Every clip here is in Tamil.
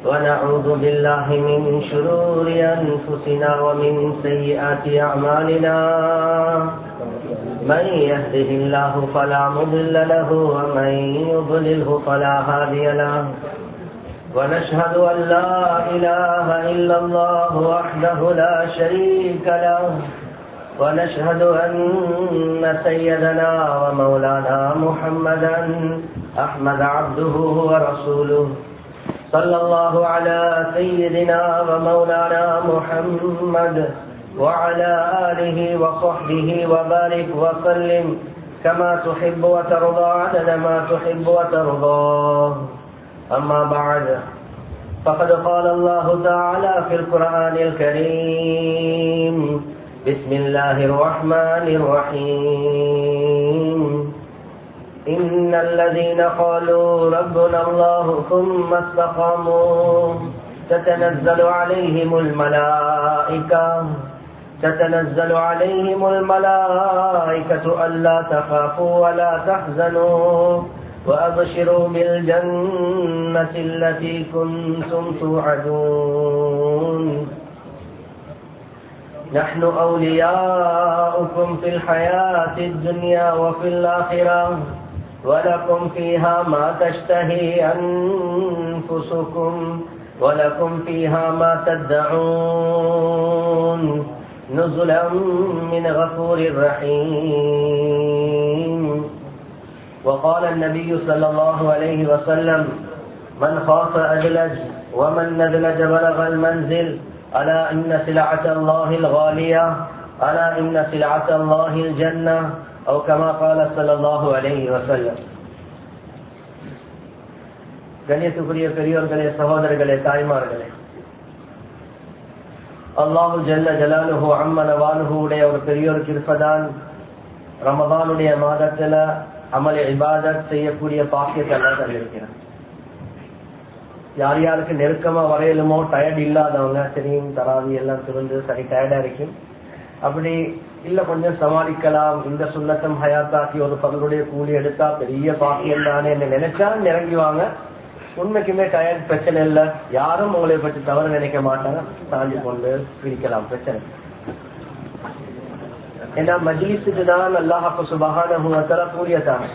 ونعوذ بالله من شرور أنفسنا ومن سيئات أعمالنا من يهده الله فلا مضل له ومن يضلله فلا هادي له ونشهد أن لا إله إلا الله وحده لا شريك له ونشهد أن سيدنا ومولانا محمدا أحمد عبده ورسوله صلى الله على سيدنا ومولانا محمد وعلى آله وصحبه وبارك وسلم كما تحب وترضى عدد ما تحب وترضى أما بعد فقد قال الله تعالى في القرآن الكريم بسم الله الرحمن الرحيم إن الذين قالوا ربنا الله ثم استقاموا تتنزل عليهم الملائكة تتنزل عليهم الملائكة ألا تخافوا ولا تحزنوا وأبشروا بالجنة التي كنتم توعدون نحن أولياؤكم في الحياة الدنيا وفي الآخرة ولكم فيها ما تشتهي أنفسكم ولكم فيها ما تدعون نزلا من غفور رحيم وقال النبي صلى الله عليه وسلم من خاف أدلج ومن ندلج بلغ المنزل ألا إن سلعة الله الغالية ألا إن سلعة الله الجنة أو كما قال صلى الله عليه وسلم கண்ணியத்துக்குரிய பெரியோர்களே சகோதரர்களே தாய்மார்களே அல்லாஹு ஜல்ல ஜலாலுஹு அம்மன வாலுடைய ஒரு பெரியோருக்கு இருப்பதான் ரமதானுடைய மாதத்துல அமல இபாதத் செய்யக்கூடிய பாக்கியத்தை எல்லாம் தந்திருக்கிறான் யார் யாருக்கு நெருக்கமா வரையலுமோ டயர்ட் இல்லாதவங்க தெரியும் தராவி எல்லாம் திறந்து சரி டயர்டா இருக்கும் அப்படி இல்ல கொஞ்சம் சமாளிக்கலாம் இந்த சுண்ணத்தம் ஹயாத்தாக்கி ஒரு பகலுடைய கூலி எடுத்தா பெரிய பாக்கியம் தானே என்ன நினைச்சா இறங்கிவாங்க உண்மைக்குமே டயர்ட் பிரச்சனை இல்ல யாரும் உங்களை பற்றி தவறு நினைக்க மாட்டாங்க தாண்டி கொண்டு பிரிக்கலாம் பிரச்சனை ஏன்னா மஜ்லிஸுக்கு தான் அல்லாஹாக்கு சுபகான கூலியத்தாங்க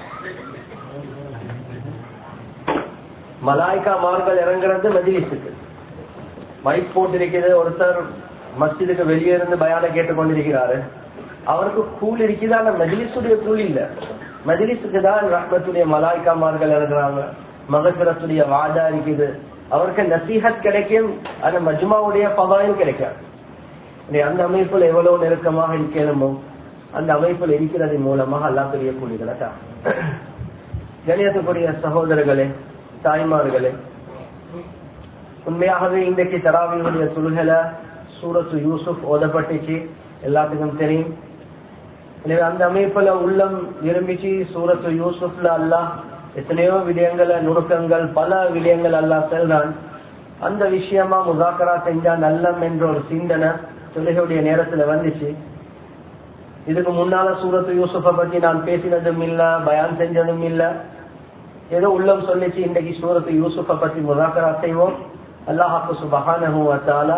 மலாய்க்கா மார்கள் இறங்குறது மஜிலிஸுக்கு மைக் போட்டிருக்கிறது ஒருத்தர் மஸ்ஜிதுக்கு வெளியே இருந்து பயான கேட்டுக்கொண்டிருக்கிறாரு அவருக்கு கூலி இருக்குதா ஆனா மஜிலிஸுடைய கூலி இல்ல மஜிலிஸுக்கு தான் ரஹ்மத்துடைய மலாய்க்கா மார்கள் இறங்குறாங்க மகசுரத்துடைய வாதா இருக்குது அவருக்கு நசீஹத் கிடைக்கும் ஆனா மஜ்மாவுடைய பவாயும் கிடைக்கும் அந்த அமைப்புல எவ்வளவு நெருக்கமாக இருக்கணுமோ அந்த அமைப்புல இருக்கிறது மூலமாக அல்லா பெரிய கூலிகளை தான் கணியத்துக்குரிய சகோதரர்களே தாய்மார்களே உண்மையாகவே இன்றைக்கு தராவியுடைய சுல்கல சூரத்து யூசுப் ஓதப்பட்டுச்சு எல்லாத்துக்கும் தெரியும் எனவே அந்த அமைப்புல உள்ளம் விரும்பிச்சு சூரத்து யூசுப்ல அல்லாஹ் எத்தனையோ விடயங்களை நுணுக்கங்கள் பல விடயங்கள் அல்லாஹ் செல்றான் அந்த விஷயமா முதாக்கரா செஞ்சா நல்லம் என்ற ஒரு சிந்தனை தொழுகையுடைய நேரத்துல வந்துச்சு இதுக்கு முன்னால சூரத்து யூசுஃபை பத்தி நான் பேசினதும் இல்ல பயான் செஞ்சதும் இல்ல ஏதோ உள்ளம் சொல்லிச்சு இன்றைக்கு சூரத்து யூசுஃபை பத்தி முதாக்கரா செய்வோம் அல்லாஹாக்கு சுபகான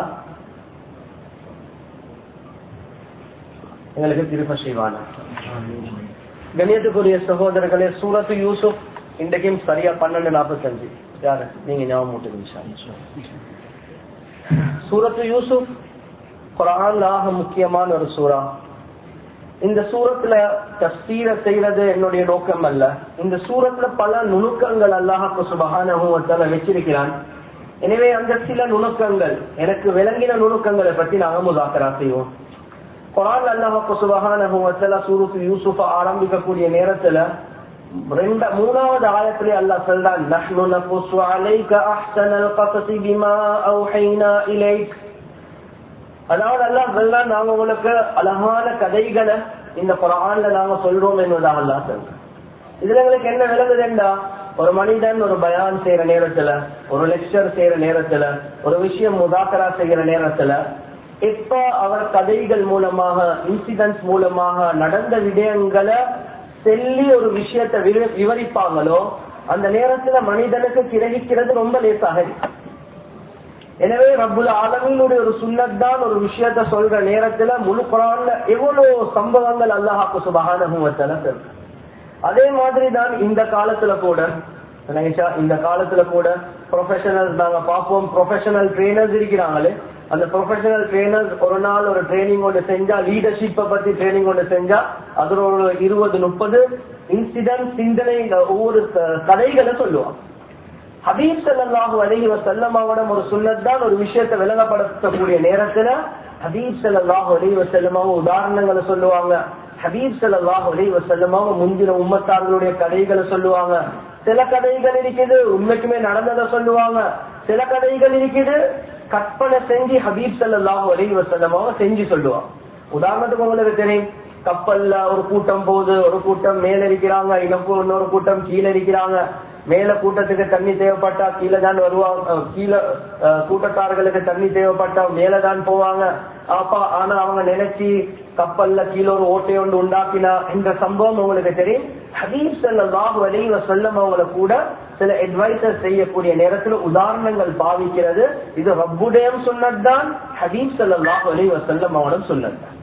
எங்களுக்கு திருப்ப செய்வான கணியத்துக்குரிய சகோதரர்களே சூரத்து யூசுப் இன்றைக்கும் சரியா பன்னெண்டு நாற்பத்தஞ்சு யாரு நீங்க ஞாபகம் மூட்டுங்க சூரத்து யூசுப் குரான்லாக முக்கியமான ஒரு சூறா இந்த சூரத்துல தஸ்தீர செய்யறது என்னுடைய நோக்கம் அல்ல இந்த சூரத்துல பல நுணுக்கங்கள் அல்லாஹாக்கு சுபகான வச்சிருக்கிறான் எனவே அந்த சில நுணுக்கங்கள் எனக்கு விளங்கின நுணுக்கங்களை பற்றி நாங்க முதாக்கரா செய்வோம் குரான் அல்லாஹாக்கு சுபகான சூரத்து யூசுஃப ஆரம்பிக்கக்கூடிய நேரத்துல ரெண்ட மூணாவது ஆயத்திலே அல்லாஹ் சொல்றான் நஹ்னு நஃபுஸு அலைக அஹ்ஸனல் கஸஸி பிமா அவ்ஹைனா இலைக் அதாவது அல்லாஹ் சொல்றான் நாங்க உங்களுக்கு அழகான கதைகளை இந்த குரான்ல நாங்க சொல்றோம் என்பதாக அல்லாஹ் சொல்றோம் இதுல எங்களுக்கு என்ன விளங்குதுண்டா ஒரு மனிதன் ஒரு பயான் செய்யற நேரத்துல ஒரு லெக்சர் செய்யற நேரத்துல ஒரு விஷயம் முதாக்கரா செய்யற நேரத்துல எப்ப அவர் கதைகள் மூலமாக இன்சிடென்ட்ஸ் மூலமாக நடந்த விடயங்களை சொல்லி ஒரு விஷயத்தை விவரிப்பாங்களோ அந்த நேரத்துல மனிதனுக்கு கிரகிக்கிறது ரொம்ப லேசாக இருக்கு எனவே ரப்புல் ஆலமீனுடைய ஒரு சுன்னத் தான் ஒரு விஷயத்த சொல்ற நேரத்துல முழு குரான்ல எவ்வளவு சம்பவங்கள் அல்லாஹாக்கு சுபகானுவத்தல இருக்கு அதே மாதிரி தான் இந்த காலத்துல கூட நினைச்சா இந்த காலத்துல கூட ப்ரொஃபஷனல் நாங்க பார்ப்போம் ப்ரொஃபஷனல் ட்ரெயினர்ஸ் இருக்கிறாங்களே அந்த ப்ரொஃபஷனல் ட்ரெயினர்ஸ் ஒரு நாள் ஒரு ட்ரைனிங் ஒன்று செஞ்சா லீடர்ஷிப்பை பத்தி ட்ரைனிங் ஒன்று செஞ்சா அதுல ஒரு இருபது முப்பது இன்சிடென்ட் சிந்தனை ஒவ்வொரு கதைகளை சொல்லுவாங்க ஹபீப் சல்லாஹு அலஹி வசல்லமாவிடம் ஒரு சுன்னத் தான் ஒரு விஷயத்தை விளங்கப்படுத்தக்கூடிய நேரத்துல ஹபீப் சல்லாஹு அலஹி வசல்லமாவும் உதாரணங்களை சொல்லுவாங்க ஹபீப் சல்லாஹு அலஹி வசல்லமாவும் முந்தின உம்மத்தார்களுடைய கதைகளை சொல்லுவாங்க சில கதைகள் இருக்குது உண்மைக்குமே நடந்ததை சொல்லுவாங்க சில கதைகள் இருக்குது கற்பனை செஞ்சு ஹபீப் சல்லாஹு அலஹி வசல்லமாவை செஞ்சு சொல்லுவாங்க உதாரணத்துக்கு உங்களுக்கு தெரியும் கப்பல்ல ஒரு கூட்டம் போகுது ஒரு கூட்டம் மேல இருக்கிறாங்க இன்னொரு கூட்டம் கீழே இருக்கிறாங்க மேல கூட்டத்துக்கு தண்ணி தேவைப்பட்டா கீழே தான் வருவாங்க கீழே கூட்டத்தார்களுக்கு தண்ணி தேவைப்பட்டா மேலதான் போவாங்க அப்பா ஆனா அவங்க நினைச்சு கப்பல்ல கீழே ஒரு ஓட்டை ஒன்று உண்டாக்கினா இந்த சம்பவம் உங்களுக்கு தெரியும் ஹபீப் செல்லாஹு அலைவ செல்லம் அவங்கள கூட சில அட்வைசர் செய்யக்கூடிய நேரத்துல உதாரணங்கள் பாவிக்கிறது இது ரப்புடையம் சொன்னதுதான் ஹபீப் செல்லாஹு அலைவ செல்லம் அவனும் சொன்னதுதான்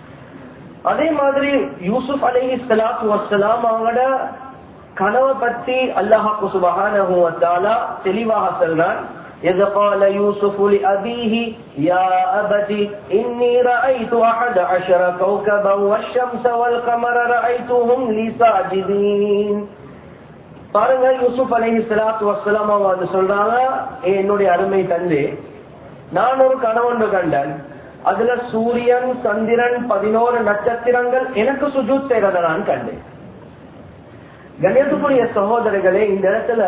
அதே மாதிரி யூசுப் அலஹி சலாத்து வசலாம் அவங்களோட கனவை பத்தி அல்லாஹாக்கு சுபகான தெளிவாக சொல்றான் إذ قال يوسف لأبيه يا أبت إني رأيت أحد عشر كوكبا والشمس والقمر رأيتهم لي ساجدين பாருங்க யூசுப் அலஹி சலாத்து வசலாம் அவங்க வந்து சொல்றாங்க என்னுடைய அருமை தந்தை நான் ஒரு கனவொன்று கண்டேன் அதுல சூரியன் சந்திரன் பதினோரு நட்சத்திரங்கள் எனக்கு சுஜூத் செய்யறத நான் கண்டேன் கணேசத்துக்குரிய சகோதரர்களே இந்த இடத்துல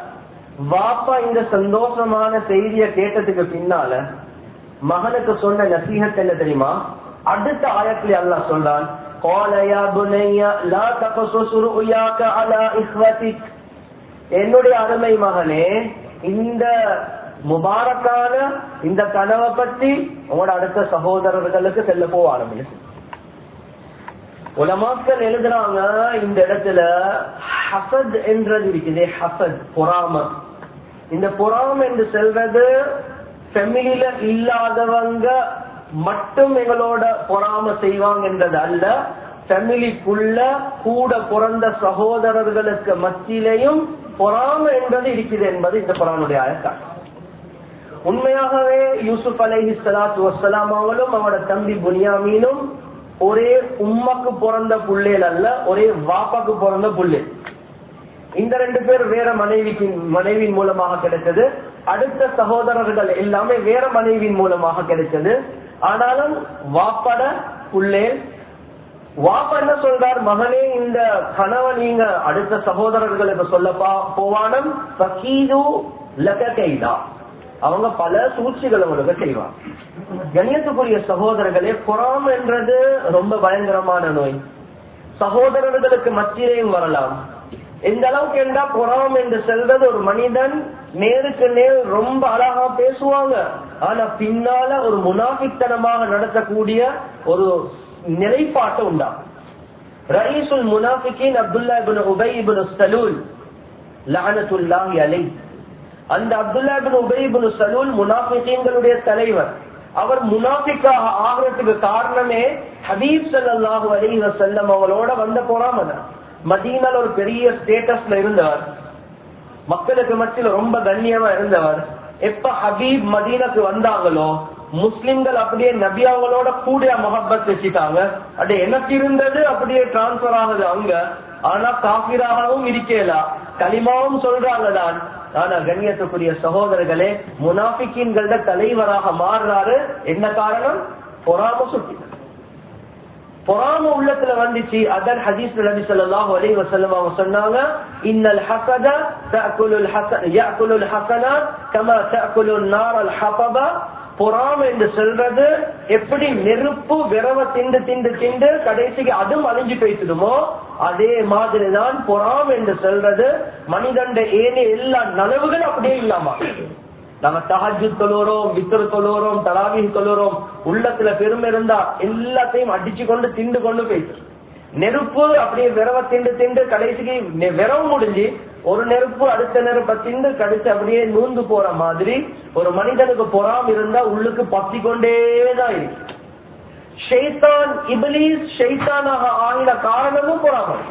வாப்பா இந்த சந்தோஷமான செய்திய கேட்டதுக்கு பின்னால மகனுக்கு சொன்ன நசீகத் என்ன தெரியுமா அடுத்த ஆயத்துல அல்லாஹ் சொல்றான் قال يا بني لا تقصص رؤياك على اخوتك என்னுடைய அருமை மகனே இந்த முபாரக்கான இந்த கனவை பத்தி உங்களோட அடுத்த சகோதரர்களுக்கு செல்ல போக ஆரம்பிச்சு உலமாக்கள் எழுதுறாங்க இந்த இடத்துல ஹசத் என்றது இருக்குது ஹசத் பொறாம இந்த பொறாம என்று செல்றது ஃபெமிலியில இல்லாதவங்க மட்டும் எங்களோட பொறாம செய்வாங்கன்றது அல்ல ஃபெமிலிக்குள்ள கூட பிறந்த சகோதரர்களுக்கு மத்தியிலையும் பொறாம என்பது இருக்குது என்பது இந்த குரானுடைய ஆயத்தான் உண்மையாகவே யூசுப் அலஹி சலாத்து வசலாம் அவங்களும் அவரோட தம்பி புனியாமீனும் ஒரே உம்மக்கு பிறந்த புள்ளேல் அல்ல ஒரே வாப்பாக்கு பிறந்த புள்ளேல் இந்த ரெண்டு பேர் வேற மனைவிக்கு மனைவியின் மூலமாக கிடைச்சது அடுத்த சகோதரர்கள் எல்லாமே வேற மனைவியின் மூலமாக கிடைச்சது ஆனாலும் வாப்பட புள்ளேல் வாப்பா என்ன சொல்றார் மகனே இந்த கனவை நீங்க அடுத்த சகோதரர்களுக்கு சொல்ல போவானம் பக்கீது லகைதா அவங்க பல சூழ்ச்சிகள் உங்களுக்கு செய்வாங்க கண்ணியத்துக்குரிய சகோதரர்களே புறாம் என்றது ரொம்ப பயங்கரமான நோய் சகோதரர்களுக்கு மத்தியிலையும் வரலாம் எந்த அளவுக்கு என்றா புறாம் என்று செல்றது ஒரு மனிதன் நேருக்கு நேர் ரொம்ப அழகா பேசுவாங்க ஆனா பின்னால ஒரு முனாஃபித்தனமாக நடத்தக்கூடிய ஒரு நிலைப்பாட்டை உண்டாகும் ரயீசுல் முனாஃபிகின் Abdullah ibn Ubayy ibn Salul லஅனத்துல்லாஹி அலைஹி அந்த அப்துல்லா பின் உபைபின் சலூல் முனாஃபிகளுடைய தலைவர் அவர் முனாஃபிக்காக ஆகிறதுக்கு காரணமே ஹபீப் சல்லாஹு அலி வசல்லம் அவங்களோட வந்த போறாம மதீனால் ஒரு பெரிய ஸ்டேட்டஸ்ல இருந்தவர் மக்களுக்கு மத்தியில் ரொம்ப கண்ணியமா இருந்தவர் எப்ப ஹபீப் மதீனக்கு வந்தாங்களோ முஸ்லிம்கள் அப்படியே நபி அவங்களோட கூட மொஹப்பத் வச்சுட்டாங்க அது எனக்கு இருந்தது அப்படியே டிரான்ஸ்பர் ஆகுது அங்க ஆனா காபிராகவும் இருக்கலா களிமாவும் சொல்றாங்க தான் ஆனா கண்ணியத்துக்குரிய சகோதரர்களே முனாஃபிக்கின்கள தலைவராக மாறுறாரு என்ன காரணம் பொறாம சுட்டி பொறாம உள்ளத்துல வந்துச்சு அதன் ஹதீஸ் நபி ஸல்லல்லாஹு அலைஹி வஸல்லம் அவங்க சொன்னாங்க இன்னல் ஹஸத தஅகுலுல் ஹஸன் يأكلுல் ஹஸனாத் கமா தஅகுலுன் நாரல் ஹபபா பொறாம என்று சொல்றது எப்படி நெருப்பு விரவ திண்டு திண்டு திண்டு கடைசிக்கு அதுவும் அழிஞ்சு போயிட்டுடுமோ அதே மாதிரிதான் பொறாம என்று சொல்றது மனிதண்ட ஏனே எல்லா நலவுகளும் அப்படியே இல்லாம நம்ம தஹஜு தொழுறோம் வித்தர் தொழுறோம் தலாவி தொழுறோம் உள்ளத்துல பெருமை இருந்தா எல்லாத்தையும் அடிச்சு கொண்டு திண்டு கொண்டு போயிட்டு நெருப்பு அப்படியே விரவ திண்டு திண்டு கடைசிக்கு நெ- விரவு முடிஞ்சு ஒரு நெருப்பு அடுத்த நெருப்பை திண்டு கடிச்சு அப்படியே நூந்து போற மாதிரி ஒரு மனிதனுக்கு பொறாம இருந்தா உள்ளுக்கு பத்தி கொண்டேதான் இருக்கு ஷைத்தான் இபிலிஸ் ஷைத்தானாக ஆகின காரணமும் பொறாமல்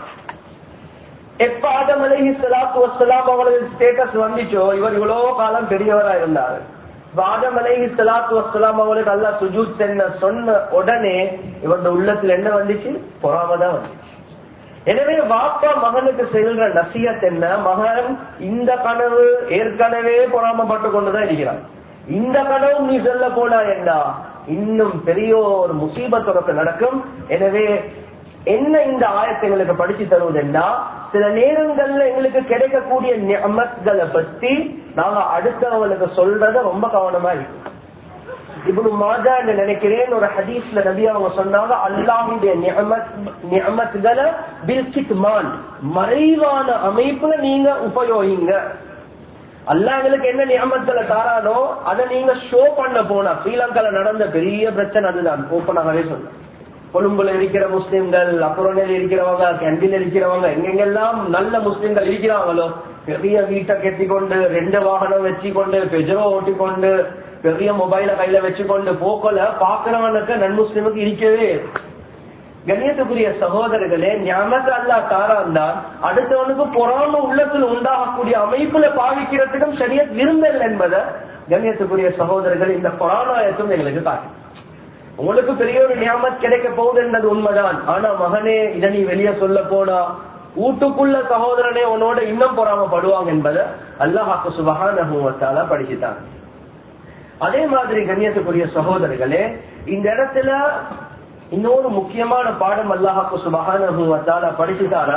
எப்ப ஆதம் அலைஹி ஸலாத்து வஸ்ஸலாம் அவங்களுக்கு ஸ்டேட்டஸ் வந்துச்சோ இவர் இவ்வளவு காலம் பெரியவரா இருந்தாரு இப்ப ஆதம் அலைஹி ஸலாத்து வஸ்ஸலாம் அவங்களுக்கு அல்லாஹ் சுஜூத் சென்ன சொன்ன உடனே இவருடைய உள்ளத்துல என்ன வந்துச்சு பொறாம தான் வந்துச்சு எனவே வாப்பா மகனுக்கு செல்ற நசியத் என்ன மகன் இந்த கனவு ஏற்கனவே பொறாமப்பட்டு கொண்டுதான் இருக்கிறான் இந்த கனவு நீ சொல்ல போனா என்ன இன்னும் பெரிய ஒரு முசீபத் உனக்கு நடக்கும் எனவே என்ன இந்த ஆயத்தை எங்களுக்கு படிச்சு தருவதுன்னா சில நேரங்கள்ல எங்களுக்கு கிடைக்கக்கூடிய நியமத்களை பத்தி நாங்க அடுத்தவங்களுக்கு சொல்றத ரொம்ப கவனமா இருக்கும் இப்னு மாஜா என்று நினைக்கிறேன் ஒரு ஹதீஸ்ல நபி அவங்க சொன்னாங்க அல்லாஹுடைய நியமத்துகளை பில் கித்மான் மறைவான அமைப்புல நீங்க உபயோகிங்க அல்லாஹ் எங்களுக்கு என்ன நியமத்துல தாரானோ அதை நீங்க ஷோ பண்ண போனா ஸ்ரீலங்கால நடந்த பெரிய பிரச்சனை அதுதான் ஓப்பனாகவே சொன்ன கொழும்புல இருக்கிற முஸ்லிம்கள் அப்புறநில இருக்கிறவங்க கேண்டில் இருக்கிறவங்க எங்கெங்கெல்லாம் நல்ல முஸ்லிம்கள் இருக்கிறாங்களோ பெரிய வீட்டை கெட்டி கொண்டு ரெண்டு வாகனம் வச்சு கொண்டு பெஜரோ ஓட்டி கொண்டு பெரிய மொபைல கையில வச்சுக்கொண்டு போக்கல பாக்குறவனுக்கு நன்முஸ்லிமுக்கு இருக்கவே கண்ணியத்துக்குரிய சகோதரர்களே ஞாபக அல்லா தாராந்தான் அடுத்தவனுக்கு பொறாம உள்ளத்தில் உண்டாகக்கூடிய அமைப்புல பாவிக்கிறதுக்கும் சரிய விரும்பல் என்பதை கண்ணியத்துக்குரிய சகோதரர்கள் இந்த பொறாமாயத்தும் எங்களுக்கு காட்டும் உங்களுக்கு பெரிய ஒரு ஞாபகம் கிடைக்க போகுது என்பது உண்மைதான் ஆனா மகனே இதை நீ வெளியே சொல்ல போனா வீட்டுக்குள்ள சகோதரனே உன்னோட இன்னும் பொறாமப்படுவாங்க என்பதை அல்லாஹாக்கு சுபகான படிச்சுட்டாங்க அதே மாதிரி கண்ணியத்துக்குரிய சகோதரர்களே இந்த இடத்துல இன்னொரு முக்கியமான பாடம் அல்லாஹாக்கு சுபகான படிச்சுட்டாரா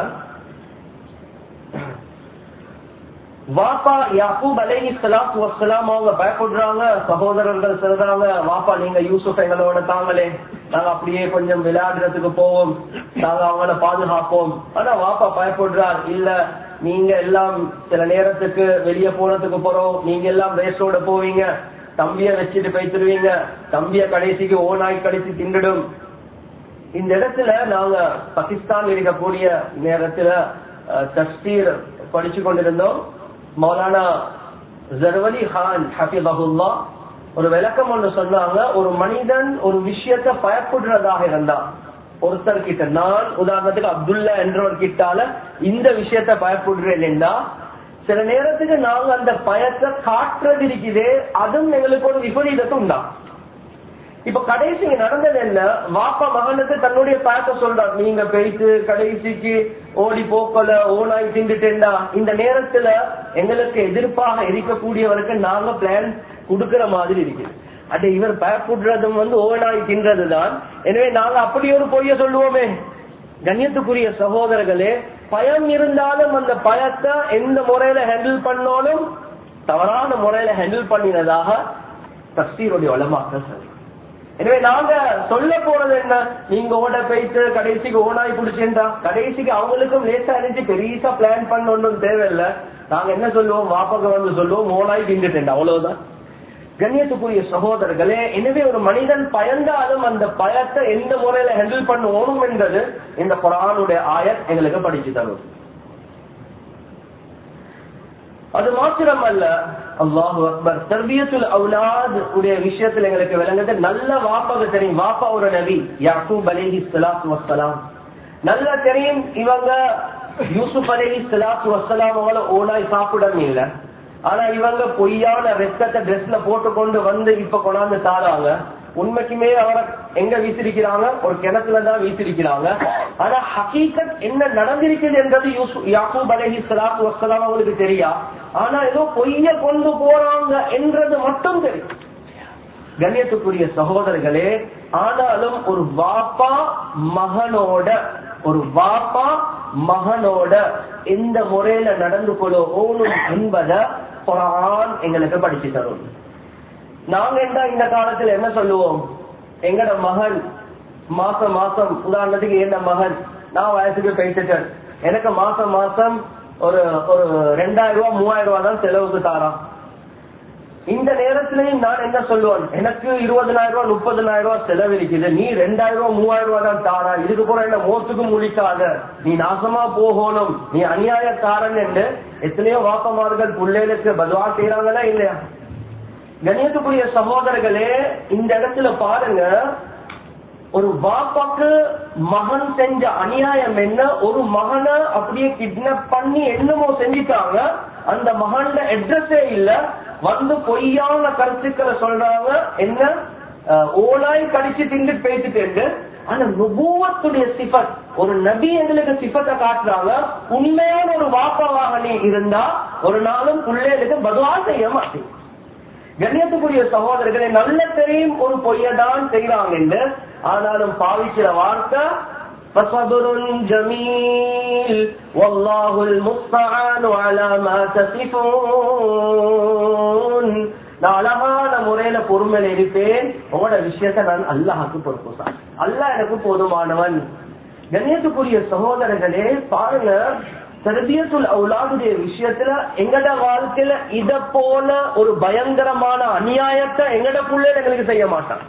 வாப்பா யாக்கூப் அலைஹி ஸலாத்து வஸ்ஸலாம் அவங்க பயப்படுறாங்க சகோதரர்கள் சொல்றாங்க வாப்பா நீங்க யூசுப் எங்களோட தாங்களே நாங்க அப்படியே கொஞ்சம் விளையாடுறதுக்கு போவோம் நாங்க அவங்கள பாதுகாப்போம் ஆனா வாப்பா பயப்படுறார் இல்ல நீங்க எல்லாம் சில நேரத்துக்கு வெளியே போனதுக்கு போறோம் நீங்க எல்லாம் ரேஸோட போவீங்க தம்பிய வச்சுட்டு போய்த்துருவீங்க தம்பிய கடைசிக்கு ஓனாய் கடைசி திண்டுடும் இந்த இடத்துல நாங்க பாகிஸ்தான் இருக்கக்கூடிய நேரத்துல தஸ்தீர் படிச்சு கொண்டிருந்தோம் மௌலானா ஜர்வலி கான் ஹபிபகுல்லா ஒரு விளக்கம் ஒன்று சொன்னாங்க ஒரு மனிதன் ஒரு விஷயத்த பயப்படுறதாக இருந்தா ஒருத்தர் கிட்ட நான் உதாரணத்துக்கு அப்துல்லா என்றவர் கிட்டால இந்த விஷயத்த பயப்படுறேன் என்றா சில நேரத்துக்கு நாங்க அந்த பயத்தை காட்டுறது இருக்குதே அதுவும் எங்களுக்கு ஒரு விபரீதத்தை உண்டா இப்ப கடைசி நடந்தது என்ன வாப்பா மகனுக்கு தன்னுடைய பயத்தை சொல்றார் நீங்க போயிட்டு கடைசிக்கு ஓடி போக்கல ஓனாய் திண்டுட்டேன்டா இந்த நேரத்துல எங்களுக்கு எதிர்ப்பாக இருக்கக்கூடியவருக்கு நாங்க பிளான் கொடுக்கிற மாதிரி இருக்கு அது இவர் பயப்படுறதும் வந்து ஓனாய் தின்றதுதான் எனவே நாங்க அப்படி ஒரு பொய்ய சொல்லுவோமே கண்ணியத்துக்குரிய சகோதரர்களே பயம் இருந்தாலும் அந்த பயத்தை எந்த முறையில ஹேண்டில் பண்ணாலும் தவறான முறையில ஹேண்டில் பண்ணினதாக தஸ்தீருடைய வளமாக்க சரி எனவே நாங்க சொல்ல போறது என்ன நீங்க ஓட போயிட்டு கடைசிக்கு ஓனாய் பிடிச்சேன்டா கடைசிக்கு அவங்களுக்கும் லேசா இருந்துச்சு பெரியசா பிளான் பண்ண ஒன்றும் தேவையில்லை நாங்க என்ன சொல்லுவோம் வாப்பக வந்து சொல்லுவோம் ஓனாய் திண்டுட்டேன் அவ்வளவுதான் கண்ணியத்துக்குரிய சகோதரர்களே எனவே ஒரு மனிதன் பயந்தாலும் அந்த பயத்தை எந்த முறையில ஹேண்டில் பண்ணுவோம் என்பது இந்த குரானுடைய ஆயத் எங்களுக்கு படிச்சு தரும் அது மாத்திரம் அல்ல அல்லாஹு அக்பர் தர்பியத்துல் அவுலாத் உடைய விஷயத்துல எங்களுக்கு விளங்குது நல்ல வாப்பாக தெரியும் வாப்பா ஒரு நபி யாக்கூப் அலிஹி சலாத்து வசலாம் நல்லா தெரியும் இவங்க யூசுப் அலிஹி சலாத்து வசலாம் அவங்கள ஓனாய் சாப்பிடணும் இல்ல ஆனா இவங்க பொய்யான ரத்தத்தை ட்ரெஸ்ல போட்டுக்கொண்டு வந்து இப்ப கொண்டாந்து தாராங்க உண்மைக்குமே அவரை எங்க வீசிருக்கிறாங்க ஒரு கிணத்துலதான் வீசிருக்கிறாங்க ஆனா ஹகீகத் என்ன நடந்திருக்குது என்றது யாக்கூப் அலஹி சலாத்து வசலாம் அவங்களுக்கு தெரியா ஆனா ஏதோ பொய்ய கொண்டு போறாங்க என்றது மட்டும் தெரியும் கண்ணியத்துக்குரிய சகோதரர்களே ஆனாலும் ஒரு வாப்பா மகனோட ஒரு வாப்பா மகனோட எந்த முறையில நடந்து கொள்ளணும் என்பதை குரான் எங்களுக்கு படிச்சு தரும் நாங்க என்ன இந்த காலத்துல என்ன சொல்லுவோம் எங்கட மகன் மாசம் மாசம் உதாரணத்துக்கு என்ன மகன் நான் வயசுக்கு போயிட்டுட்டேன் எனக்கு மாசம் மாசம் ஒரு ஒரு ரெண்டாயிரம் ரூபாய் மூவாயிரம் ரூபாய் தான் செலவுக்கு தாரான் இந்த நேரத்திலையும் நான் என்ன சொல்லுவேன் எனக்கு இருபதனாயிரம் ரூபாய் முப்பதனாயிரம் ரூபாய் செலவழிக்குது நீ ரெண்டாயிரம் ரூபாய் மூவாயிரம் ரூபாய் தான் தாரா இதுக்கு போற என்ன மோத்துக்கு முழிக்காத நீ நாசமா போகணும் நீ அநியாயக்காரன் என்று எத்தனையோ வாப்பமார்கள் பிள்ளைகளுக்கு பதுவா செய்யறாங்களா இல்லையா கணியத்துக்குரிய சகோதரர்களே இந்த இடத்துல பாருங்க ஒரு பாப்பாக்கு மகன் செஞ்ச அநியாயம் என்ன ஒரு மகனை அப்படியே கிட்னாப் பண்ணி என்னமோ செஞ்சிட்டாங்க அந்த மகன் அட்ரஸே இல்ல வந்து பொய்யான கருத்துக்களை சொல்றாங்க என்ன அஹ், ஓலாய் கடிச்சு திண்டு பேசிட்டு ஆனா நுபுவத்துடைய சிஃபத் ஒரு நபி எங்களுக்கு சிஃபத்தை காட்டுறாங்க உண்மையான ஒரு வாப்பாவாக நீ இருந்தா ஒரு நாளும் பிள்ளைகளுக்கு பதுவா செய்ய மாட்டேன் கண்ணியத்துக்குரிய சகோதரர்களை நல்ல தெரியும் ஒரு பொய்யதான் செய்யறாங்க என்று ஆனாலும் பாவிக்கிற வார்த்தை فصبر جميل والله المستعان على ما تصفون நான் அழகான முறையில பொறுமையில இருப்பேன் உங்களோட விஷயத்தை நான் அல்லாஹுக்கு பொறுப்பு சார் அல்லாஹ் எனக்கு போதுமானவன் கண்ணியத்துக்குரிய சகோதரர்களே பாருங்க தர்பியத்துல் அவுலாதுடைய விஷயத்துல எங்கட வாழ்க்கையில இத போல ஒரு பயங்கரமான அநியாயத்தை எங்கட புள்ளையில எங்களுக்கு செய்ய மாட்டான்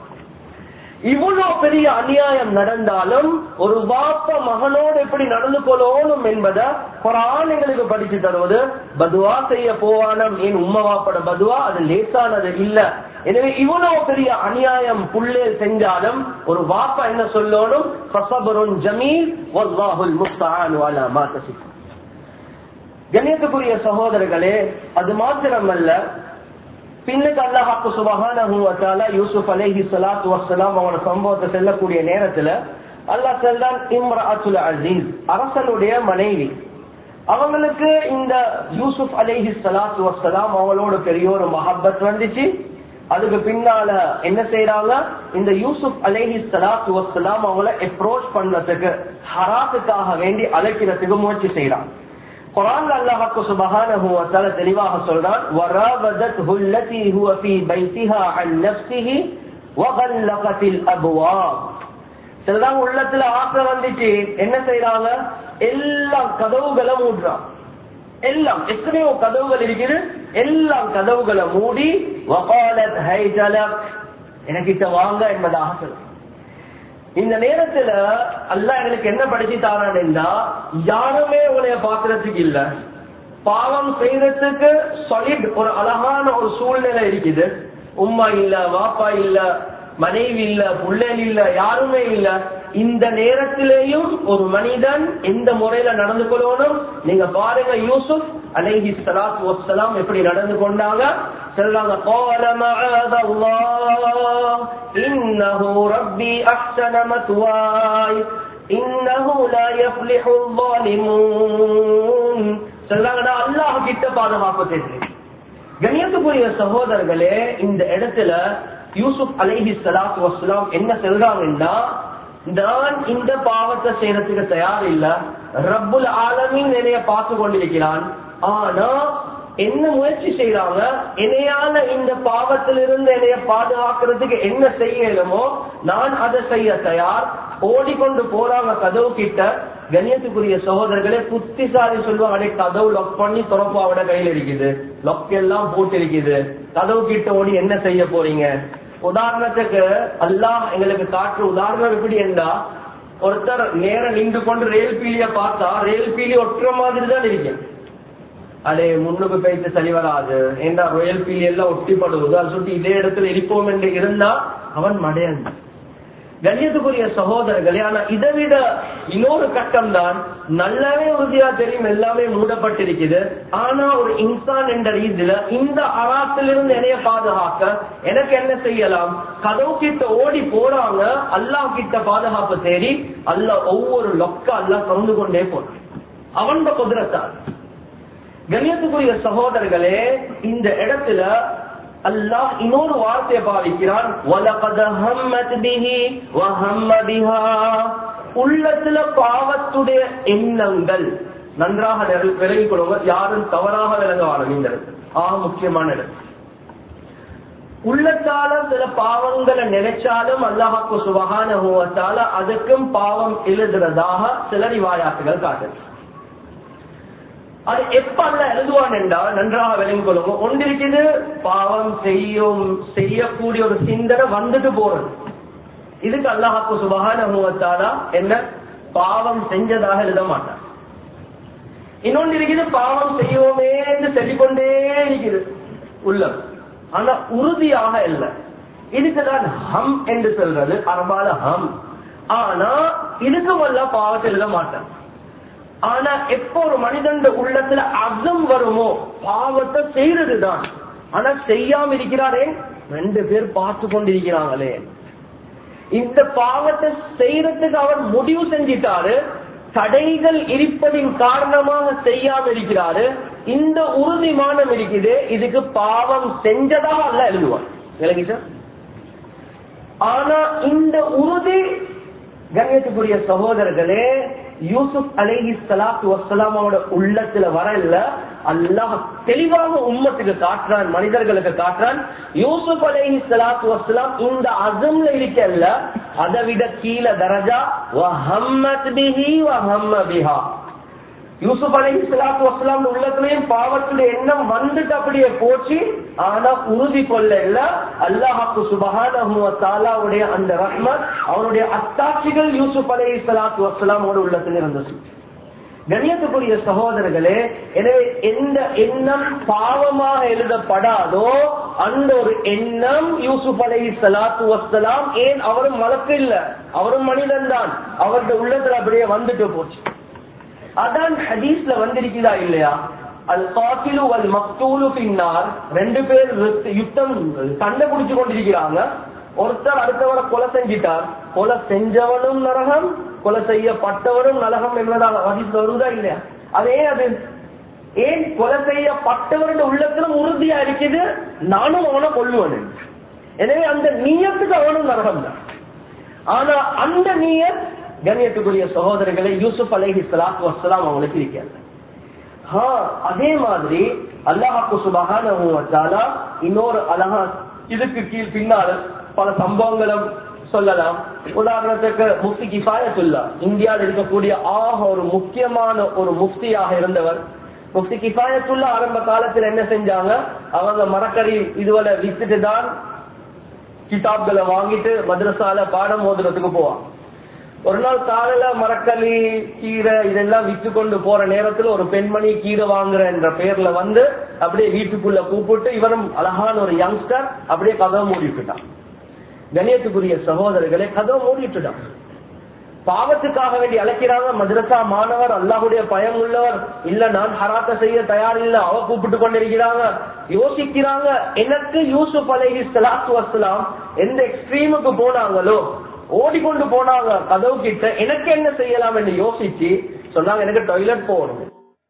இவ்வளவு பெரிய அநியாயம் நடந்தாலும் ஒரு வாப்ப மகனோடு எப்படி நடந்து கொள்ளணும் என்பதை குரான் எங்களுக்கு படிச்சு தருவது பதுவா செய்ய போவானம் என் உம்மா வாப்பட பதுவா அது லேசானது இல்ல எனவே இவ்வளவு பெரிய அநியாயம் புள்ளே செஞ்சாலும் ஒரு வாப்பா என்ன சொல்லணும் ஃபஸபருன் ஜமீல் வல்லாஹுல் முஸ்தஆன் அலா மா தசிஃபூன் கண்ணியத்துக்குரிய சகோதரர்களே அது மாத்திரமல்ல பின்னுக்கு அல்லாஹாக்கு சுபஹானஹு வ தஆலா யூசுப் அலைஹி ஸலாத்து வஸ்ஸலாம் அவன சம்பவத்தை செல்லக்கூடிய நேரத்துல அல்லாஹ் சொல்றான் இம்ரஅத்துல் அசீஸ் அரசனுடைய மனைவி அவங்களுக்கு இந்த யூசுப் அலைஹி ஸலாத்து வஸ்ஸலாம் அவங்களோட பெரிய ஒரு மஹப்பத் வந்துச்சு அதுக்கு பின்னால என்ன செய்யறாங்க இந்த யூசுப் அலைஹி ஸலாத்து வஸ்ஸலாம் அவங்கள அப்ரோச் பண்றதுக்கு ஹராத்துக்காக வேண்டி அழைக்கிறதுக்கு முயற்சி செய்யறாங்க குரான் அல்லாஹ்க்கு சுப்ஹானஹு வ தஆலா தெளிவாக சொல்றான் வராவதத்ஹு அல்லதி ஹுவ ஃபீ பைத்திஹா அன் நஃப்ஸிஹி வ கல்லகத்தில் அப்வாப் சிலதான் உள்ளத்துல ஆசை வந்துச்சு என்ன செய்யறாங்க எல்லா கதவுகளை மூடுறான் எல்லாம் எத்தனையோ கதவுகள் இருக்குது எல்லாம் கதவுகளை மூடி வகாலத் ஹைஜலக் எனக்கிட்ட வாங்க என்பதாக சொல்றான் இந்த நேரத்துல அல்லாஹ் எங்களுக்கு என்ன படிச்சு தாரான்டா யாருமே உன்னைய பாக்குறதுக்கு இல்ல பாவம் செய்யறதுக்கு சாலிட் ஒரு அழகான ஒரு சூழ்நிலை இருக்குது உம்மா இல்ல வாப்பா இல்ல மனைவி இல்ல புள்ளல் இல்ல யாருமே இல்ல இந்த நேரத்திலேயும் ஒரு மனிதன் எந்த முறையில நடந்து கொள்ளணும் நீங்க பாருங்க யூசுப் அலைஹி ஸலாத்து வஸ்ஸலாம் எப்படி நடந்து கொண்டாங்க சொல்றாங்க قال معاذ الله إنه ربي أحسن مثواي إنه لا يفلح الظالمون சொல்றாங்க நான் அல்லாஹ் கிட்ட பாதுகாப்பு தேடுறேன் கண்ணியத்துக்குரிய சகோதரர்களே இந்த இடத்துல யூசுப் அலைஹி ஸலாத்து வஸ்ஸலாம் என்ன சொல்றாங்கன்னா நான் இந்த பாவத்தை செய்யறதுக்கு தயார் இல்ல ரப்புல் ஆலமீன் என்னைய பார்த்து கொண்டிருக்கிறான் ஆனா என்ன முயற்சி செய்யறாங்க என்னையால இந்த பாவத்திலிருந்து என்னைய பாதுகாக்கிறதுக்கு என்ன செய்யணுமோ நான் அதை செய்ய தயார் ஓடிக்கொண்டு போறாங்க கதவு கிட்ட கண்ணியத்துக்குரிய சகோதரர்களே புத்திசாலி சொல்லுவாங்க அடே கதவு லாக் பண்ணி திறப்பு அவட கையில இருக்குது லொக் எல்லாம் போட்டு இருக்குது கதவு கிட்ட ஓடி என்ன செய்ய போறீங்க உதாரணத்துக்கு அல்லாஹ் எங்களுக்கு காட்டுற உதாரணம் எப்படி என்றா ஒருத்தர் நேரம் நின்று கொண்டு ரயில் பீலிய பார்த்தா ரயில் பீலி ஒட்டுற மாதிரி தான் இருக்கு அடே முன்னுக்கு போயிட்டு சரி வராது ஏண்டா ரொயல் பீலி எல்லாம் ஒட்டிப்படுவது அது சொல்லிட்டு இதே இடத்துல இருப்போம் என்று இருந்தா அவன் மடையன் கண்ணியத்துக்குரிய சகோதரர்களே ஆனா இதை விட இன்னொரு கட்டம் தான் நல்லாவே உறுதியா தெரியும் எல்லாமே மூடப்பட்டிருக்குது ஆனா ஒரு இன்சான் என்ற ரீதியில இந்த அறாத்திலிருந்து என்னைய பாதுகாக்க எனக்கு என்ன செய்யலாம் கதவு கிட்ட ஓடி போறாங்க அல்லாஹ் கிட்ட பாதுகாப்பு தேடி அல்லாஹ் ஒவ்வொரு லொக்க அல்லாஹ் திறந்து கொண்டே போனான் அவன் குதிரத்தால் கண்ணியத்துக்குரிய சகோதரர்களே இந்த இடத்துல அல்லாஹ் இன்னொரு வார்த்தையை பாவிக்கிறான் وَلَقَدْ هَمَّتْ بِهِ وَهَمَّ بِهَا உள்ளத்துல பாவத்துடைய எண்ணங்கள் நன்றாக நிர- விலகிக் கொள்ளுங்க யாரும் தவறாக விளங்குவாங்க இந்த இடத்துல ஆக முக்கியமான இடம் உள்ளத்தால சில பாவங்களை நினைச்சாலும் அல்லாஹாக்கு சுபகான அதுக்கும் பாவம் எழுதுறதாக சில ரிவாயாத்துகள் காட்டுது அது எப்ப அல்ல எழுதுவான் என்றால் நன்றாக விளங்கிக் கொள்ளுங்க ஒன்றிருக்குது பாவம் செய்யும் செய்யக்கூடிய ஒரு சிந்தனை வந்துட்டு போறது இதுக்கு அல்லாஹாக்கு சுபகான என்ன பாவம் செஞ்சதாக எழுத மாட்டான் இன்னொன்று இருக்குது பாவம் செய்வோமே என்று சொல்லிக்கொண்டே இருக்குது உள்ளம் ஆனா உறுதியாக இல்லை இதுக்குதான் ஹம் என்று சொல்றது அரபால ஹம் ஆனா இதுக்கும் அல்ல பாவத்தை எழுத மாட்டான் ஆனா எப்போ ஒரு மனிதன் உள்ளத்துல அகம் வருமோ பாவத்தை செய்யறதுதான் ஆனா செய்யாம இருக்கிறாரே ரெண்டு பேர் பார்த்து கொண்டிருக்கிறாங்களே இந்த பாவத்தை செய்யறதுக்கு அவர் முடிவு செஞ்சிட்டாரு தடைகள் இருப்பதின் காரணமாக செய்யாம இருக்கிறாரு இந்த உறுதிமானம் இருக்குது இதுக்கு பாவம் செஞ்சதாக அல்ல எழுதுவார் விளங்கி சார் ஆனா இந்த உறுதி கண்ணியத்துக்குரிய சகோதரர்களே யூசுப் அலைஹி சலாத்து வசலாமோட உள்ளத்துல வர இல்ல அல்லாஹ் தெளிவாக உம்மத்துக்கு காட்டுறான் மனிதர்களுக்கு காட்டுறான் யூசுப் அலைஹி சலாத்து வசலாம் இந்த அசம்ல இருக்கல்ல அதை விட கீழே தரஜா வஹம்மத் பிஹி வஹம்ம பிஹா யூசுப் அலஹி சலாத்து வசலாம் உள்ளத்துலயும் பாவத்துடைய எண்ணம் வந்துட்டு அப்படியே போச்சு ஆனா உறுதி கொள்ள அல்லாஹாக்கு சுபகானுடைய அந்த ரஹ்மத் அவனுடைய அத்தாட்சிகள் யூசுப் அலஹி சலாத்து வசலாமோட உள்ளத்துல இருந்தது கணியத்துக்குரிய சகோதரர்களே எனவே எந்த எண்ணம் பாவமாக எழுதப்படாதோ அந்த ஒரு எண்ணம் யூசுப் அலஹி சலாத்து வசலாம் ஏன் அவரும் வழக்கு இல்ல அவரும் மனிதன் தான் அவருடைய உள்ளத்துல அப்படியே வந்துட்டு போச்சு அதான் ஹதீஸ்ல வந்திருக்குதா இல்லையா அல் காத்திலு அல் மக்தூலு பின்னார் ரெண்டு பேர் யுத்தம் சண்டை குடிச்சு கொண்டிருக்கிறாங்க ஒருத்தர் அடுத்தவரை கொலை செஞ்சிட்டார் கொலை செஞ்சவனும் நரகம் கொலை செய்யப்பட்டவரும் நரகம் என்பதாக ஹதீஸ்ல வருதா இல்லையா அதே அது ஏன் கொலை செய்யப்பட்டவருடைய உள்ளத்திலும் உறுதியா இருக்குது நானும் அவனை கொல்லுவனு எனவே அந்த நீயத்துக்கு அவனும் நரகம் தான் ஆனா அந்த நீயத் கண்ணியத்துக்குரிய சகோதரர்களை யூசுப் அலைஹி சலாத்து வசலாம் அவங்களுக்கு இருக்காங்க அதே மாதிரி அல்லாஹாக்கு சுபகான இன்னொரு அழகா இதுக்கு கீழ் பின்னால் பல சம்பவங்களும் சொல்லலாம் உதாரணத்துக்கு முஃப்தி கிஃபாயத்துல்லா இந்தியாவில் இருக்கக்கூடிய ஆக ஒரு முக்கியமான ஒரு முஃப்தியாக இருந்தவர் முஃப்தி கிஃபாயத்துல்லா ஆரம்ப காலத்தில் என்ன செஞ்சாங்க அவங்க மரக்கறி இதுவரை வித்துட்டு தான் கிதாப்களை வாங்கிட்டு மദ്രസാல பாடம் ஓதுறதுக்கு போவாங்க ஒரு நாள் காலையில மரக்களி கீரை இதெல்லாம் வித்து கொண்டு போற நேரத்துல ஒரு பெண்மணி கீரை வாங்குற என்ற பெயர்ல வந்து அப்படியே வீட்டுக்குள்ள கூப்பிட்டு இவரும் அழகான ஒரு யங்ஸ்டர் அப்படியே கதவை மூடிட்டுட்டான் கணியத்துக்குரிய சகோதரர்களே கதவை மூடிட்டுட்டான் பாவத்துக்காக வேண்டி அழைக்கிறாங்க மദ്രസா மாணவர் அல்லாஹுடைய பயம் உள்ளவர் இல்ல நான் ஹராத்த செய்ய தயார் இல்ல அவ கூப்பிட்டு கொண்டிருக்கிறாங்க யோசிக்கிறாங்க எனக்கு யூசுப் அலைஹி சலாத்து வசலாம் எந்த எக்ஸ்ட்ரீமுக்கு போனாங்களோ ஓடிக்கொண்டு போனாங்க கதவு கிட்ட எனக்கு என்ன செய்யலாம் என்று யோசிச்சு சொன்னாங்க எனக்கு டாய்லெட் போகணும்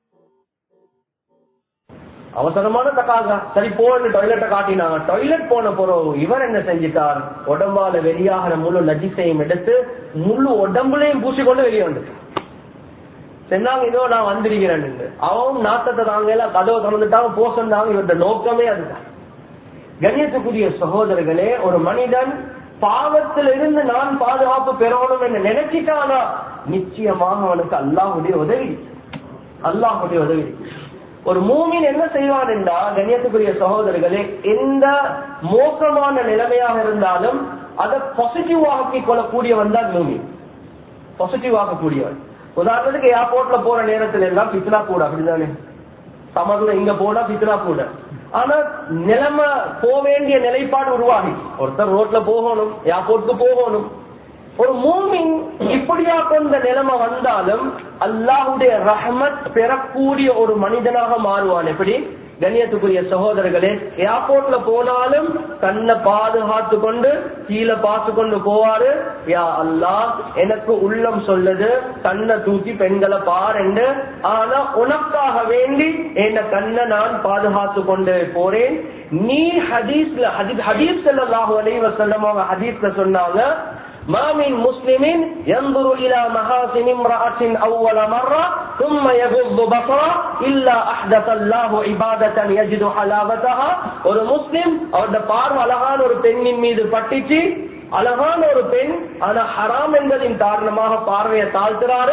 அவசரமான தக்காக சரி போன்னு டாய்லெட்டை காட்டினாங்க டாய்லெட் போன போறோம் இவர் என்ன செஞ்சிட்டார் உடம்பால வெளியாகிற முழு நஜிசையும் எடுத்து முழு உடம்புலையும் பூசிக்கொண்டு வெளியே வந்து சொன்னாங்க இதோ நான் வந்திருக்கிறேன் அவன் நாட்டத்தை தாங்க கதவை திறந்துட்டாங்க போ சொன்னாங்க இவருடைய நோக்கமே அதுதான் கண்ணியத்துக்குரிய சகோதரர்களே ஒரு மனிதன் பாவத்தில் இருந்து நான் பாதுகாப்பு பெறணும் என்று நினைச்சிட்டானா நிச்சயமாக அவனுக்கு அல்லாஹுடைய உதவி அல்லாஹுடைய உதவி ஒரு மூமின் என்ன செய்வான் என்றால் கண்ணியத்துக்குரிய சகோதரர்களே எந்த மோசமான நிலைமையாக இருந்தாலும் அதை பாசிட்டிவ் ஆக்கி கொள்ளக்கூடியவன் தான் மூமின் பாசிட்டிவ் ஆக்கக்கூடியவன் உதாரணத்துக்கு ஏர்போர்ட்ல போற நேரத்துல எல்லாம் பித்னா கூட அப்படிதானே சமர்ல இங்க போனா பித்னா கூட ஆனா நிலைமை போக வேண்டிய நிலைப்பாடு உருவாகி ஒருத்தர் ரோட்ல போகணும் ஏர்போர்ட்க்கு போகணும் ஒரு மூமின் இப்படியா கொண்ட நிலைமை வந்தாலும் அல்லாஹுடைய ரஹமத் பெறக்கூடிய ஒரு மனிதனாக மாறுவான் எப்படி கண்ணியத்துக்குரிய சகோதரர்களே ஏர்போர்ட்ல போனாலும் தன்னை பாதுகாத்து கொண்டு கீழே பார்த்து கொண்டு போவாரு யா அல்லாஹ் எனக்கு உள்ளம் சொல்லுது கண்ணை தூக்கி பெண்களை பாருண்டு ஆனா உனக்காக வேண்டி என்ன கண்ணை நான் பாதுகாத்து கொண்டு போறேன் நீ ஹதீஸ்ல ஹதீஸ் செல்லாஹு அலைவ செல்லமாக ஹதீஸ்ல சொன்னாங்க ما من مسلم ينظر إلى محاسن امرأة أول مرة ثم يغض بصره إلا أحدث الله عبادة يجد حلاوتها ஒரு முஸ்லிம் அவருடைய பார்வை அழகான ஒரு பெண்ணின் மீது பட்டுச்சு அழகான ஒரு பெண் ஆனா ஹராம் என்பதின் காரணமாக பார்வையை தாழ்த்துறாரு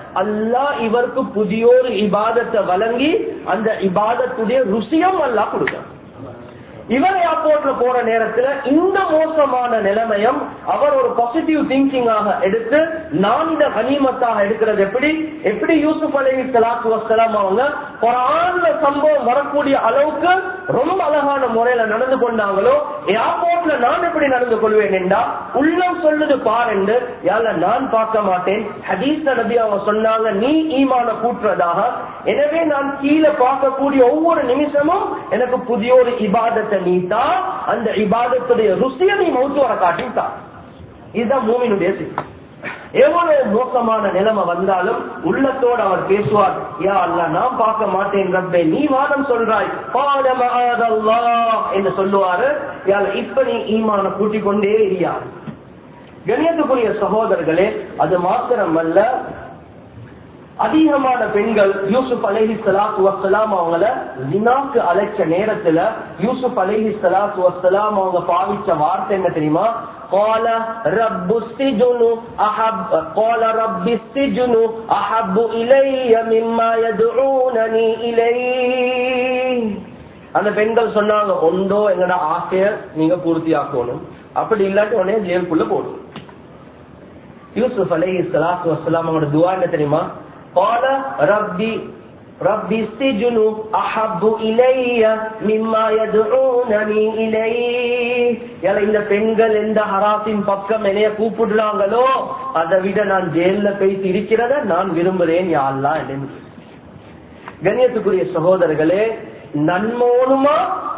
அல்லாஹ் இவருக்கு புதியோரு இபாதத்தை வழங்கி அந்த இபாதத்துடைய ருசியும் அல்லாஹ் கொடுக்க இவர் ஏர்போர்ட்ல போற நேரத்துல இந்த மோசமான நிலைமையும் அவர் ஒரு பாசிட்டிவ் திங்கிங்காக எடுத்து நான் இந்த கனிமத்தாக எடுக்கிறது எப்படி எப்படி யூசுப் அலி சலாத்து வசலாம் அவங்க குரான்ல சம்பவம் வரக்கூடிய அளவுக்கு ரொம்ப அழகான முறையில நடந்து கொண்டாங்களோ ஏர்போர்ட்ல நான் எப்படி நடந்து கொள்வேன் என்றா உள்ளம் சொல்லுது பாருண்டு யால நான் பார்க்க மாட்டேன் ஹதீஸ் நபி அவங்க சொன்னாங்க நீ ஈமான கூட்டுறதாக எனவே நான் கீழே பார்க்கக்கூடிய ஒவ்வொரு நிமிஷமும் எனக்கு புதிய ஒரு இபாதத்தை நீ தான் அந்த இபாதத்துடைய ருசியை நீ மௌத்து வர காட்டித்தான் இதுதான் மூமினுடைய சித்தி எவ்வளவு மோசமான நிலைமை வந்தாலும் உள்ளத்தோடு அவர் பேசுவார் யா அல்ல நான் பார்க்க மாட்டேன் ரப்பே நீ வாதம் சொல்றாய் பாடமல்லா என்று சொல்லுவாரு யால இப்ப நீ ஈமான கூட்டிக் கொண்டே இரியார் கணியத்துக்குரிய சகோதரர்களே அது மாத்திரமல்ல அதிகமான பெண்கள் யூசுப் அலஹி சலாத்து வசலாம் அவங்கள வினாக்கு அழைச்ச நேரத்துல யூசுப் அலஹி சலாத்து வசலாம் அவங்க பாவிச்ச வார்த்தை என்ன தெரியுமா قال رب السجن أحب قال رب السجن أحب إلي مما يدعونني إليه அந்த பெண்கள் சொன்னாங்க ஒன்றோ எங்கட ஆசைய நீங்க பூர்த்தி ஆக்கணும் அப்படி இல்லாட்டி உடனே ஜெயிலுக்குள்ள போடும் யூசுப் அலை சலாத்து வசலாம் அவங்களோட துவா என்ன தெரியுமா قال ربي ربي السجن أحب إلي مما يدعونني إليه இந்த பெண்கள் எந்த ஹராத்தின் பக்கம் என்னைய கூப்பிடுறாங்களோ அதை விட நான் ஜெயில போய் இருக்கிறத நான் விரும்புறேன் யாழ்லா கண்ணியத்துக்குரிய சகோதரர்களே நன்மோனுமா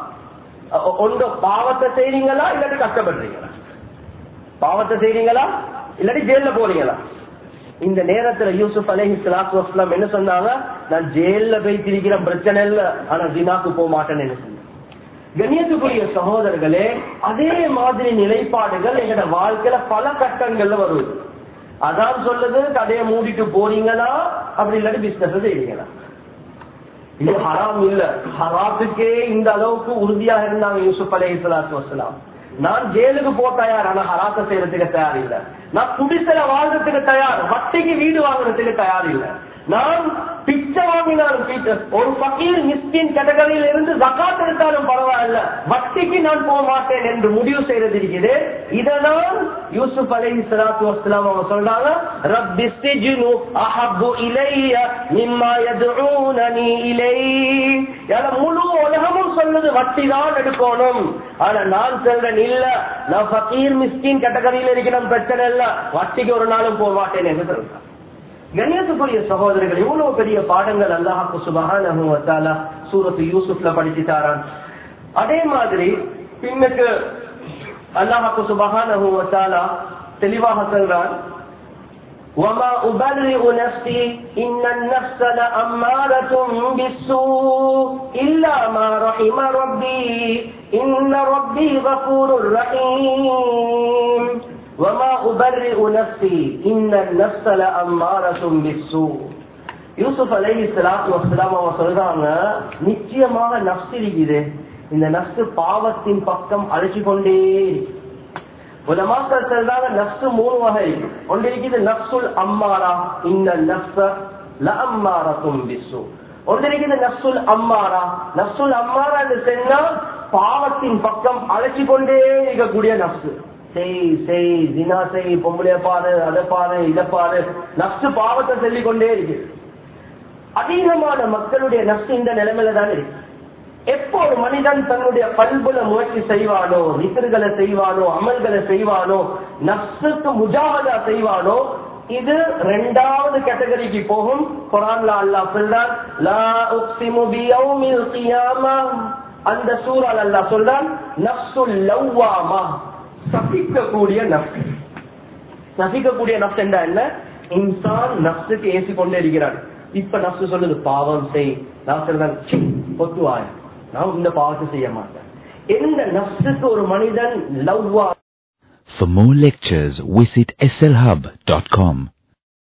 ஒன்று பாவத்தை செய்றீங்களா இல்லாட்டி கஷ்டப்படுறீங்களா பாவத்தை செய்றீங்களா இல்லாட்டி ஜெயில போறீங்களா இந்த நேரத்துல யூசுப் அலஹி சலாத்து வஸ்லாம் என்ன சொன்னாங்க நான் ஜெயில போய் திரிக்கிற பிரச்சனை இல்ல ஆனா தினாக்கு போக மாட்டேன்னு என்ன சொன்னாங்க கண்ணியத்துக்குரிய சகோதரர்களே அதே மாதிரி நிலைப்பாடுகள் எங்களோட வாழ்க்கையில பல கட்டங்கள்ல வருவது அதான் சொல்லுது கடையை மூடிட்டு போறீங்களா அப்படி இல்லாட்டி பிசினஸ் செய்றீங்களா இது ஹராம் இல்ல ஹராத்துக்கே இந்த அளவுக்கு உறுதியாக இருந்தாங்க யூசுப் அலஹி சலாத்து வஸ்லாம் நான் ஜெயிலுக்கு போ தயார் ஆனா ஹராத்த செய்யறதுக்கு தயார் இல்ல நான் குடிசல வாழ்றதுக்கு தயார் வட்டிக்கு வீடு வாங்குறதுக்கு தயார் இல்ல நான் பிச்சை வாங்கினாலும் ஒரு பக்கீர் மிஸ்கின் கேட்டகரியில இருந்து ஜக்காத் எடுத்தாலும் பரவாயில்ல வட்டிக்கு நான் போக மாட்டேன் என்று முடிவு செய்யறது இருக்குது இதனால் யூசுப் அலை சலாத்து வஸ்லாம் அவங்க சொல்றாங்க ரப்பி சிஜ்னு அஹப்பு இலைய மிம்மா யதுஊனனி இலை முழு உலகமும் சொல்லுது வட்டி தான் எடுக்கணும் ஆனா நான் சொல்றேன் இல்ல நான் பக்கீர் மிஸ்கின் கேட்டகரியில இருக்கிறேன் பிரச்சனை இல்ல வட்டிக்கு ஒரு நாளும் போக மாட்டேன் என்று சொல்றேன் கண்ணியத்துக்குரிய சகோதரர்கள் இவ்வளவு பெரிய பாடங்கள் அல்லாஹாக்கு சுபகான சூரத்து யூசுப்ல படிச்சு தாரான் அதே மாதிரி பின்னுக்கு அல்லாஹாக்கு சுபகான தெளிவாக சொல்றான் وما أبرئ نفسي إن النفس لأمارة بالسوء إلا ما رحم ربي إن ربي غفور رحيم وما أبرئ نفسي إن النفس لأمارة بالسوء யூசுப் அலைஹி சலாத்து வசலாம் அவங்க சொல்றாங்க நிச்சயமாக நப்சு இருக்குது இந்த நப்சு பாவத்தின் பக்கம் அழைச்சு கொண்டே உலமாக்கள் சொல்றாங்க நப்சு மூணு வகை ஒன்று இருக்குது நப்சுல் அம்மாரா இந்த நப்ச லம்மாரத்தும் பிசு ஒன்று இருக்குது நப்சுல் அம்மாரா நப்சுல் அம்மாரா என்று சொன்னா பாவத்தின் பக்கம் அழைச்சு கொண்டே இருக்கக்கூடிய நப்சு செய் செய் தினா செய் பொம்பளைய பாரு அதை பாரு இதை பாரு நப்சு பாவத்தை சொல்லிக் கொண்டே இருக்கு அதிகமான மக்களுடைய நப்சு இந்த நிலைமையில தான் இருக்கு எப்போ ஒரு மனிதன் தன்னுடைய பண்புல முயற்சி செய்வானோ விசிறுகளை செய்வானோ அமல்களை செய்வானோ நப்சுக்கு முஜாகதா செய்வானோ இது ரெண்டாவது கேட்டகரிக்கு போகும் குரான்ல அல்லாஹ் சொல்றான் லா உக்ஸிமு பியௌமில் கியாமா அந்த சூறால் அல்லாஹ் சொல்றான் நப்சுல் லவ்வாமா சபிக்கக்கூடிய நப்சு சபிக்கக்கூடிய நப்சு என்ன என்ன இன்சான் நப்சுக்கு ஏசி கொண்டே இருக்கிறான் இப்ப நப்சு சொல்லுது பாவம் செய் நான் சொல்றேன் பொத்துவாய் நான் இந்த பாவத்தை செய்ய மாட்டேன் எந்த நப்சுக்கு ஒரு மனிதன் லவ்வா For more lectures, visit slhub.com.